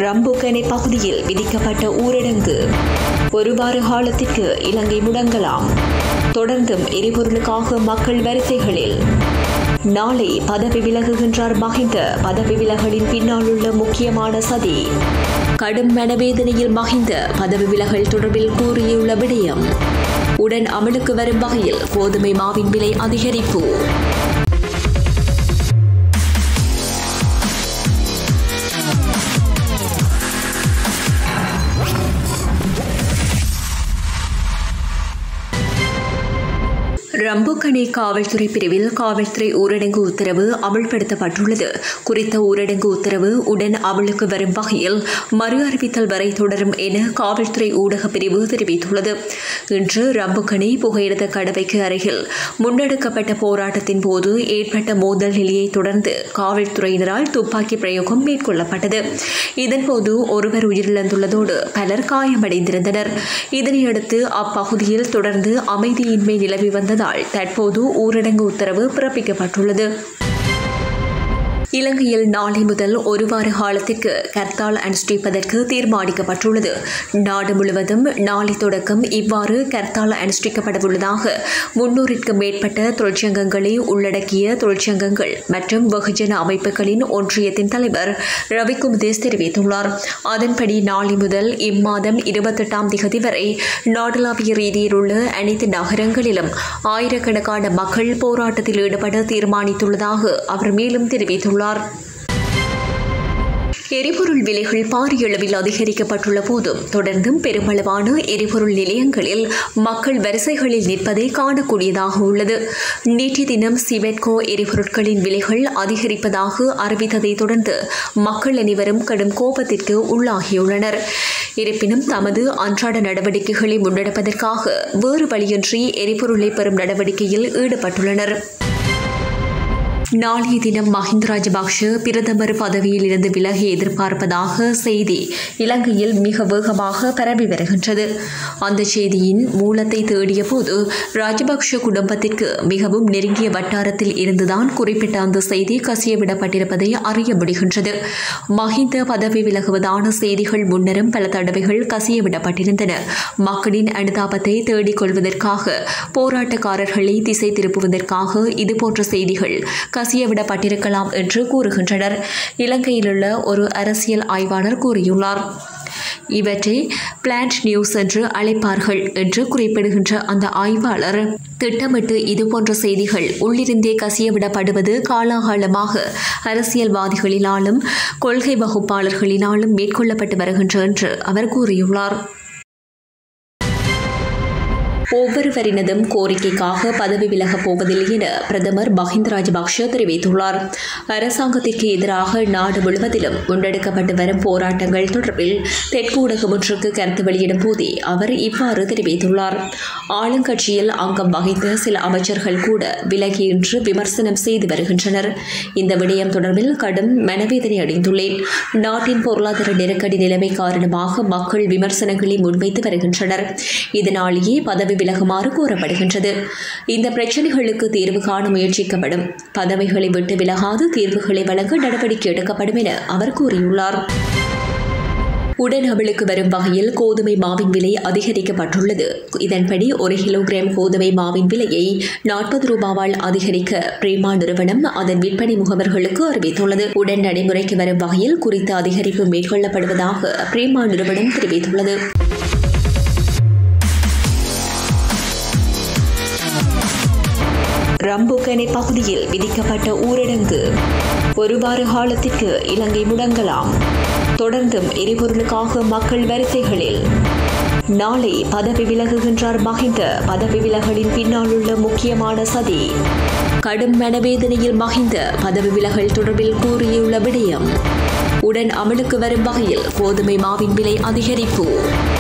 ரம்புகனை பகுதியில் விதிக்கப்பட்ட ஊரடங்கு ஒரு வார காலத்திற்கு இலங்கை முடங்கலாம் தொடர்ந்தும் எரிபொருளுக்காக மக்கள் வரிசைகளில் நாளை பதவி விலகுகின்றார் மஹிந்த பதவி விலகலின் பின்னால் உள்ள முக்கியமான சதி கடும் மனவேதனையில் மஹிந்த பதவி விலகல் தொடர்பில் கூறியுள்ள விடயம் உடன் அமலுக்கு வரும் வகையில் கோதுமை மாவின் விலை அதிகரிப்பு ரம்புக்கணி காவல்துறை பிரிவில் காவல்துறை ஊரடங்கு உத்தரவு அமல்படுத்தப்பட்டுள்ளது குறித்த ஊரடங்கு உத்தரவு உடன் அமலுக்கு வரும் வகையில் மறு அறிவித்தல் வரை தொடரும் என காவல்துறை ஊடக பிரிவு தெரிவித்துள்ளது இன்று ரம்புக்கணி புகையிரத கடவைக்கு அருகில் முன்னெடுக்கப்பட்ட போராட்டத்தின் போது ஏற்பட்ட மோதல் நிலையை தொடர்ந்து காவல்துறையினரால் துப்பாக்கி பிரயோகம் மேற்கொள்ளப்பட்டது இதன்போது ஒருவர் உயிரிழந்துள்ளதோடு பலர் காயமடைந்திருந்தனர் இதனையடுத்து அப்பகுதியில் தொடர்ந்து அமைதியின்மை நிலவி வந்ததால் தற்போது ஊரடங்கு உத்தரவு பிறப்பிக்கப்பட்டுள்ளது இலங்கையில் நாளை முதல் ஒரு வார காலத்திற்கு கர்த்தால் அனுஷ்டிப்பதற்கு தீர்மானிக்கப்பட்டுள்ளது நாடு முழுவதும் நாளை தொடக்கம் இவ்வாறு கர்த்தால் அனுஷ்டிக்கப்படவுள்ளதாக முன்னூறிற்கும் மேற்பட்ட தொழிற்சங்கங்களை உள்ளடக்கிய தொழிற்சங்கங்கள் மற்றும் வெகுஜன அமைப்புகளின் ஒன்றியத்தின் தலைவர் ரவிக்குமுதேஸ் தெரிவித்துள்ளார் அதன்படி நாளை முதல் இம்மாதம் இருபத்தெட்டாம் திகதி வரை நாடளாவிய ரீதியில் உள்ள அனைத்து நகரங்களிலும் ஆயிரக்கணக்கான மக்கள் போராட்டத்தில் ஈடுபட தீர்மானித்துள்ளதாக அவர் மேலும் தெரிவித்துள்ளார் உள்ளார் எரிபொருள் விலைகள் பாரிய அளவில் அதிகரிக்கப்பட்டுள்ள போதும் தொடர்ந்தும் பெருமளவான எரிபொருள் நிலையங்களில் மக்கள் வரிசைகளில் நிற்பதை காணக்கூடியதாக உள்ளது நேற்றைய தினம் சிவெட்கோ எரிபொருட்களின் விலைகள் அதிகரிப்பதாக அறிவித்ததை தொடர்ந்து மக்கள் அனைவரும் கடும் கோபத்திற்கு உள்ளாகியுள்ளனர் இருப்பினும் தமது அன்றாட நடவடிக்கைகளை முன்னெடுப்பதற்காக வேறு வழியின்றி எரிபொருளை பெறும் நடவடிக்கையில் ஈடுபட்டுள்ளனர் நாளைய தினம் மஹிந்த ராஜபக்ஷ பிரதமர் பதவியில் இருந்து விலகி எதிர்பார்ப்பதாக செய்தி இலங்கையில் மிக வேகமாக பரவி வருகின்றது அந்த செய்தியின் மூலத்தை தேடிய போது ராஜபக்ஷ குடும்பத்திற்கு மிகவும் நெருங்கிய வட்டாரத்தில் இருந்துதான் குறிப்பிட்ட அந்த செய்தி கசியவிடப்பட்டிருப்பதை அறிய முடிகின்றது மஹிந்த பதவி விலகுவதான செய்திகள் முன்னரும் பல தடவைகள் கசியவிடப்பட்டிருந்தன மக்களின் அனுதாபத்தை தேடிக் கொள்வதற்காக போராட்டக்காரர்களை திசை திருப்புவதற்காக இதுபோன்ற செய்திகள் கசியவிடப்பட்டிருக்கலாம் என்று கூறுகின்றனர் இலங்கையிலுள்ள ஒரு அரசியல் ஆய்வாளர் கூறியுள்ளார் இவற்றை பிளான்ட் நியூஸ் என்று அழைப்பார்கள் என்று குறிப்பிடுகின்ற அந்த ஆய்வாளர் திட்டமிட்டு இதுபோன்ற செய்திகள் உள்ளிருந்தே கசியவிடப்படுவது காலாகாலமாக அரசியல்வாதிகளினாலும் கொள்கை வகுப்பாளர்களினாலும் மேற்கொள்ளப்பட்டு வருகின்ற என்று அவர் கூறியுள்ளார் ஒவ்வொருவரினதும் கோரிக்கைக்காக பதவி விலகப் போவதில்லை என பிரதமர் மஹிந்த ராஜபக்ஷ தெரிவித்துள்ளார் அரசாங்கத்திற்கு எதிராக நாடு முழுவதிலும் முன்னெடுக்கப்பட்டு வரும் போராட்டங்கள் தொடர்பில் தெற்கு ஊடகம் ஒன்றுக்கு கருத்து வெளியிடும் போதே அவர் இவ்வாறு தெரிவித்துள்ளார் ஆளுங்கட்சியில் அங்கம் வகித்த சில அமைச்சர்கள் கூட விலகி இன்று விமர்சனம் செய்து வருகின்றனர் இந்த விடயம் தொடர்பில் கடும் மனவேதனை அடைந்துள்ளேன் நாட்டின் பொருளாதார நெருக்கடி நிலைமை காரணமாக மக்கள் விமர்சனங்களை முன்வைத்து வருகின்றனர் இதனாலேயே பதவி விலகுமாறு கூறப்படுகின்றது இந்த பிரச்சினைகளுக்கு தீர்வு காண முயற்சிக்கப்படும் பதவிகளை விட்டு விலகாது தீர்வுகளை வழங்க நடவடிக்கை எடுக்கப்படும் என அவர் கூறியுள்ளார் உடன் அமலுக்கு வரும் வகையில் கோதுமை மாவின் விலை அதிகரிக்கப்பட்டுள்ளது இதன்படி ஒரு கிலோகிராம் கோதுமை மாவின் விலையை நாற்பது ரூபாவால் அதிகரிக்க பிரேமா நிறுவனம் அதன் விற்பனை முகவர்களுக்கு அறிவித்துள்ளது உடன் நடைமுறைக்கு வரும் வகையில் குறித்த அதிகரிப்பு மேற்கொள்ளப்படுவதாக பிரேமா நிறுவனம் தெரிவித்துள்ளது ரம்புகனை பகுதியில் விதிக்கப்பட்ட ஊரடங்கு ஒரு வார காலத்திற்கு இலங்கை முடங்கலாம் தொடர்ந்தும் எரிபொருளுக்காக மக்கள் வரிசைகளில் நாளை பதவி விலகுகின்றார் மஹிந்த பதவி விலகலின் பின்னால் உள்ள முக்கியமான சதி கடும் மனவேதனையில் மஹிந்த பதவி விலகல் தொடர்பில் கூறியுள்ள விடயம் உடன் அமலுக்கு வரும் வகையில் கோதுமை மாவின் விலை அதிகரிப்பு